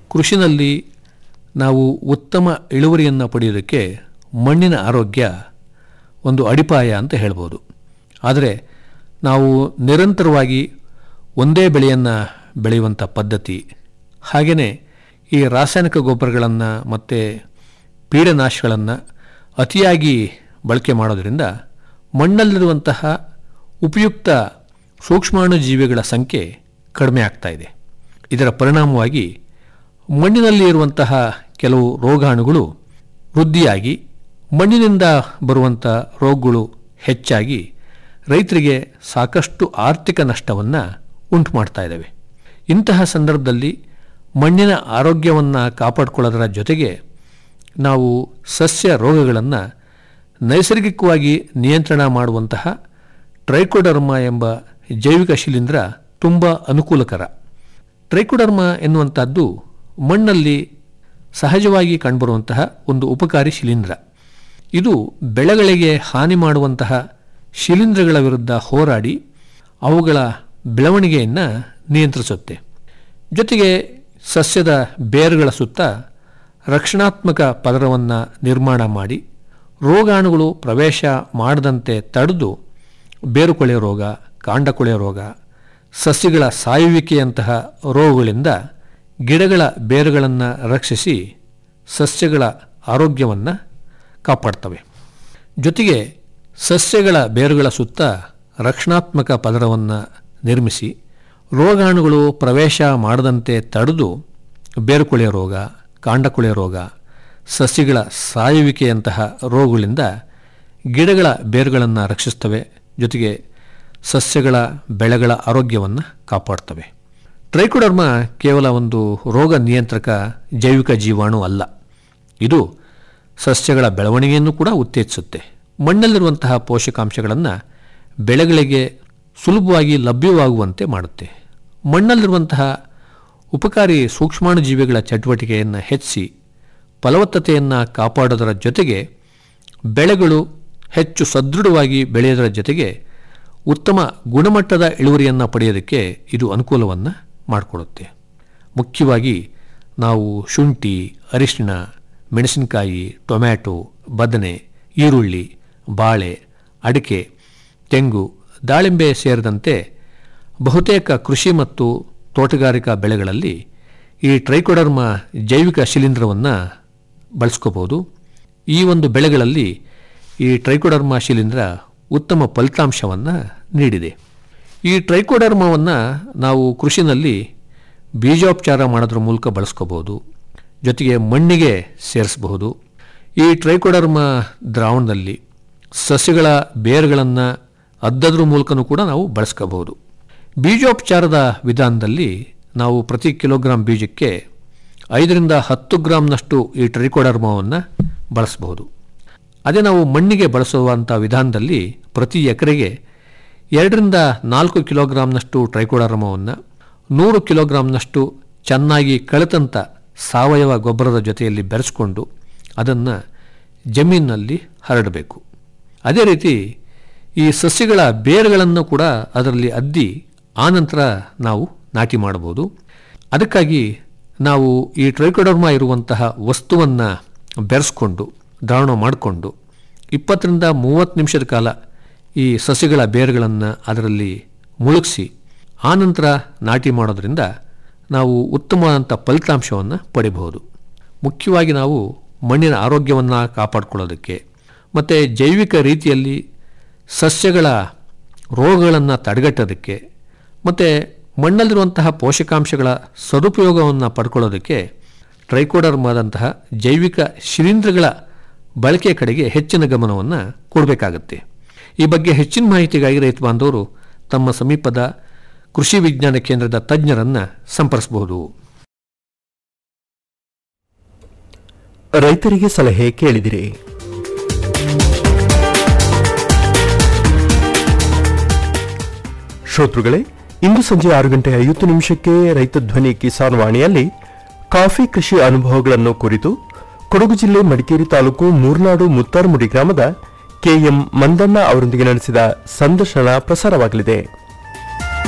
ಕೃಷಿನಲ್ಲಿ ನಾವು ಉತ್ತಮ ಇಳುವರಿಯನ್ನು ಪಡೆಯೋದಕ್ಕೆ ಮಣ್ಣಿನ ಆರೋಗ್ಯ ಒಂದು ಅಡಿಪಾಯ ಅಂತ ಹೇಳ್ಬೋದು ಆದರೆ ನಾವು ನಿರಂತರವಾಗಿ ಒಂದೇ ಬೆಳೆಯನ್ನು ಬೆಳೆಯುವಂಥ ಪದ್ಧತಿ ಹಾಗೆಯೇ ಈ ರಾಸಾಯನಿಕ ಗೊಬ್ಬರಗಳನ್ನು ಮತ್ತು ಪೀಡನಾಶಗಳನ್ನು ಅತಿಯಾಗಿ ಬಳಕೆ ಮಾಡೋದರಿಂದ ಮಣ್ಣಲ್ಲಿರುವಂತಹ ಉಪಯುಕ್ತ ಸೂಕ್ಷ್ಮಾಣು ಜೀವಿಗಳ ಸಂಖ್ಯೆ ಕಡಿಮೆ ಆಗ್ತಾ ಇದೆ ಇದರ ಪರಿಣಾಮವಾಗಿ ಮಣ್ಣಿನಲ್ಲಿ ಇರುವಂತಹ ಕೆಲವು ರೋಗಾಣುಗಳು ವೃದ್ಧಿಯಾಗಿ ಮಣ್ಣಿನಿಂದ ಬರುವಂಥ ರೋಗಗಳು ಹೆಚ್ಚಾಗಿ ರೈತರಿಗೆ ಸಾಕಷ್ಟು ಆರ್ಥಿಕ ನಷ್ಟವನ್ನು ಉಂಟು ಮಾಡ್ತಾ ಇದ್ದಾವೆ ಇಂತಹ ಸಂದರ್ಭದಲ್ಲಿ ಮಣ್ಣಿನ ಆರೋಗ್ಯವನ್ನು ಕಾಪಾಡಿಕೊಳ್ಳೋದರ ಜೊತೆಗೆ ನಾವು ಸಸ್ಯ ರೋಗಗಳನ್ನು ನೈಸರ್ಗಿಕವಾಗಿ ನಿಯಂತ್ರಣ ಮಾಡುವಂತಹ ಟ್ರೈಕೋಡರ್ಮ ಎಂಬ ಜೈವಿಕ ಶಿಲೀಂಧ್ರ ತುಂಬ ಅನುಕೂಲಕರ ಟ್ರೈಕೋಡರ್ಮ ಎನ್ನುವಂಥದ್ದು ಮಣ್ಣಲ್ಲಿ ಸಹಜವಾಗಿ ಕಂಡುಬರುವಂತಹ ಒಂದು ಉಪಕಾರಿ ಶಿಲೀಂಧ್ರ ಇದು ಬೆಳೆಗಳಿಗೆ ಹಾನಿ ಮಾಡುವಂತಹ ಶಿಲೀಂಧ್ರಗಳ ವಿರುದ್ಧ ಹೋರಾಡಿ ಅವುಗಳ ಬೆಳವಣಿಗೆಯನ್ನು ನಿಯಂತ್ರಿಸುತ್ತೆ ಜೊತೆಗೆ ಸಸ್ಯದ ಬೇರುಗಳ ಸುತ್ತ ರಕ್ಷಣಾತ್ಮಕ ಪದರವನ್ನು ನಿರ್ಮಾಣ ಮಾಡಿ ರೋಗಾಣುಗಳು ಪ್ರವೇಶ ಮಾಡದಂತೆ ತಡೆದು ಬೇರುಕೊಳೆ ರೋಗ ಕಾಂಡಕೊಳೆ ರೋಗ ಸಸ್ಯಗಳ ಸಾಯುವಿಕೆಯಂತಹ ರೋಗಗಳಿಂದ ಗಿಡಗಳ ಬೇರುಗಳನ್ನು ರಕ್ಷಿಸಿ ಸಸ್ಯಗಳ ಆರೋಗ್ಯವನ್ನು ಕಾಪಾಡ್ತವೆ ಜೊತೆಗೆ ಸಸ್ಯಗಳ ಬೇರುಗಳ ಸುತ್ತ ರಕ್ಷಣಾತ್ಮಕ ಪದರವನ್ನು ನಿರ್ಮಿಸಿ ರೋಗಾಣುಗಳು ಪ್ರವೇಶ ಮಾಡದಂತೆ ತಡೆದು ಬೇರುಕೊಳೆ ರೋಗ ಕಾಂಡಕೊಳೆ ರೋಗ ಸಸ್ಯಗಳ ಸಾಯುವಿಕೆಯಂತಹ ರೋಗಗಳಿಂದ ಗಿಡಗಳ ಬೇರುಗಳನ್ನು ರಕ್ಷಿಸ್ತವೆ ಜೊತೆಗೆ ಸಸ್ಯಗಳ ಬೆಳೆಗಳ ಆರೋಗ್ಯವನ್ನು ಕಾಪಾಡ್ತವೆ ಟ್ರೈಕೋಡರ್ಮ ಕೇವಲ ಒಂದು ರೋಗ ನಿಯಂತ್ರಕ ಜೈವಿಕ ಜೀವಾಣು ಅಲ್ಲ ಇದು ಸಸ್ಯಗಳ ಬೆಳವಣಿಗೆಯನ್ನು ಕೂಡ ಉತ್ತೇಜಿಸುತ್ತೆ ಮಣ್ಣಲ್ಲಿರುವಂತಹ ಪೋಷಕಾಂಶಗಳನ್ನು ಬೆಳೆಗಳಿಗೆ ಸುಲಭವಾಗಿ ಲಭ್ಯವಾಗುವಂತೆ ಮಾಡುತ್ತೆ ಮಣ್ಣಲ್ಲಿರುವಂತಹ ಉಪಕಾರಿ ಸೂಕ್ಷ್ಮಾಣುಜೀವಿಗಳ ಚಟುವಟಿಕೆಯನ್ನು ಹೆಚ್ಚಿಸಿ ಫಲವತ್ತತೆಯನ್ನು ಕಾಪಾಡೋದರ ಜೊತೆಗೆ ಬೆಳೆಗಳು ಹೆಚ್ಚು ಸದೃಢವಾಗಿ ಬೆಳೆಯೋದರ ಜೊತೆಗೆ ಉತ್ತಮ ಗುಣಮಟ್ಟದ ಇಳುವರಿಯನ್ನು ಪಡೆಯೋದಕ್ಕೆ ಇದು ಅನುಕೂಲವನ್ನು ಮಾಡಿಕೊಡುತ್ತೆ ಮುಖ್ಯವಾಗಿ ನಾವು ಶುಂಠಿ ಅರಿಶಿಣ ಮೆಣಸಿನಕಾಯಿ ಟೊಮ್ಯಾಟೊ ಬದನೆ ಈರುಳ್ಳಿ ಬಾಳೆ ಅಡಿಕೆ ತೆಂಗು ದಾಳಿಂಬೆ ಸೇರಿದಂತೆ ಬಹುತೇಕ ಕೃಷಿ ಮತ್ತು ತೋಟಗಾರಿಕಾ ಬೆಳೆಗಳಲ್ಲಿ ಈ ಟ್ರೈಕೋಡರ್ಮ ಜೈವಿಕ ಶಿಲೀಂಧ್ರವನ್ನು ಬಳಸ್ಕೋಬೋದು ಈ ಒಂದು ಬೆಳೆಗಳಲ್ಲಿ ಈ ಟ್ರೈಕೋಡರ್ಮ ಶಿಲೀಂಧ್ರ ಉತ್ತಮ ಫಲಿತಾಂಶವನ್ನು ನೀಡಿದೆ ಈ ಟ್ರೈಕೋಡರ್ಮವನ್ನು ನಾವು ಕೃಷಿನಲ್ಲಿ ಬೀಜೋಪಚಾರ ಮಾಡೋದ್ರ ಮೂಲಕ ಬಳಸ್ಕೋಬೋದು ಜೊತೆಗೆ ಮಣ್ಣಿಗೆ ಸೇರಿಸಬಹುದು ಈ ಟ್ರೈಕೋಡರ್ಮ ದ್ರಾವಣದಲ್ಲಿ ಸಸ್ಯಗಳ ಬೇರುಗಳನ್ನು ಅದ್ದದ್ರ ಮೂಲಕನೂ ಕೂಡ ನಾವು ಬಳಸ್ಕೋಬಹುದು ಬೀಜೋಪಚಾರದ ವಿಧಾನದಲ್ಲಿ ನಾವು ಪ್ರತಿ ಕಿಲೋಗ್ರಾಂ ಬೀಜಕ್ಕೆ ಐದರಿಂದ ಹತ್ತು ಗ್ರಾಂನಷ್ಟು ಈ ಟ್ರೈಕೋಡರ್ಮವನ್ನು ಬಳಸಬಹುದು ಅದೇ ನಾವು ಮಣ್ಣಿಗೆ ಬಳಸುವಂಥ ವಿಧಾನದಲ್ಲಿ ಪ್ರತಿ ಎಕರೆಗೆ ಎರಡರಿಂದ ನಾಲ್ಕು ಕಿಲೋಗ್ರಾಂನಷ್ಟು ಟ್ರೈಕೋಡರ್ಮವನ್ನು ನೂರು ಕಿಲೋಗ್ರಾಂನಷ್ಟು ಚೆನ್ನಾಗಿ ಕಳೆತಂತ ಸಾವಯವ ಗೊಬ್ಬರದ ಜೊತೆಯಲ್ಲಿ ಬೆರೆಸ್ಕೊಂಡು ಅದನ್ನು ಜಮೀನಿನಲ್ಲಿ ಹರಡಬೇಕು ಅದೇ ರೀತಿ ಈ ಸಸ್ಯಗಳ ಬೇರುಗಳನ್ನು ಕೂಡ ಅದರಲ್ಲಿ ಅದ್ದಿ ಆನಂತರ ನಾವು ನಾಟಿ ಮಾಡಬಹುದು ಅದಕ್ಕಾಗಿ ನಾವು ಈ ಟ್ರೈಕೋಡರ್ಮ ಇರುವಂತಹ ವಸ್ತುವನ್ನು ಬೆರೆಸ್ಕೊಂಡು ದ್ರಾವಣ ಮಾಡಿಕೊಂಡು ಇಪ್ಪತ್ತರಿಂದ ಮೂವತ್ತು ನಿಮಿಷದ ಕಾಲ ಈ ಸಸ್ಯಗಳ ಬೇರುಗಳನ್ನು ಅದರಲ್ಲಿ ಮುಳುಗಿಸಿ ಆನಂತರ ನಾಟಿ ಮಾಡೋದ್ರಿಂದ ನಾವು ಉತ್ತಮವಾದಂಥ ಫಲಿತಾಂಶವನ್ನು ಪಡಿಬಹುದು ಮುಖ್ಯವಾಗಿ ನಾವು ಮಣ್ಣಿನ ಆರೋಗ್ಯವನ್ನು ಕಾಪಾಡಿಕೊಳ್ಳೋದಕ್ಕೆ ಮತ್ತು ಜೈವಿಕ ರೀತಿಯಲ್ಲಿ ಸಸ್ಯಗಳ ರೋಗಗಳನ್ನು ತಡೆಗಟ್ಟೋದಕ್ಕೆ ಮತ್ತು ಮಣ್ಣಲ್ಲಿರುವಂತಹ ಪೋಷಕಾಂಶಗಳ ಸದುಪಯೋಗವನ್ನು ಪಡ್ಕೊಳ್ಳೋದಕ್ಕೆ ಟ್ರೈಕೋಡರ್ಮಾದಂತಹ ಜೈವಿಕ ಶಿಲೀಂಧ್ರಗಳ ಬಳಕೆ ಕಡೆಗೆ ಹೆಚ್ಚಿನ ಗಮನವನ್ನು ಕೊಡಬೇಕಾಗತ್ತೆ ಈ ಬಗ್ಗೆ ಹೆಚ್ಚಿನ ಮಾಹಿತಿಗಾಗಿ ರೈತ ಬಾಂಧವರು ತಮ್ಮ ಸಮೀಪದ ಕೃಷಿ ವಿಜ್ಞಾನ ಕೇಂದ್ರದ ತಜ್ಞರನ್ನು ಸಂಪರ್ಕಿಸಬಹುದು ರೈತರಿಗೆ ಸಲಹೆ ಕೇಳಿದಿರಿ ಶ್ರೋತೃಗಳೇ ಇಂದು ಸಂಜೆ ಆರು ಗಂಟೆ ಐವತ್ತು ನಿಮಿಷಕ್ಕೆ ರೈತ ಧ್ವನಿ ಕಿಸಾನ್ ವಾಣಿಯಲ್ಲಿ ಕಾಫಿ ಕೃಷಿ ಅನುಭವಗಳನ್ನು ಕುರಿತು ಕೊಡಗು ಜಿಲ್ಲೆ ಮಡಿಕೇರಿ ತಾಲೂಕು ಮೂರ್ನಾಡು ಮುತ್ತಾರ್ಮುಡಿ ಗ್ರಾಮದ ಕೆಎಂ ಮಂದಣ್ಣ ಅವರೊಂದಿಗೆ ನಡೆಸಿದ ಸಂದರ್ಶನ ಪ್ರಸಾರವಾಗಲಿದೆ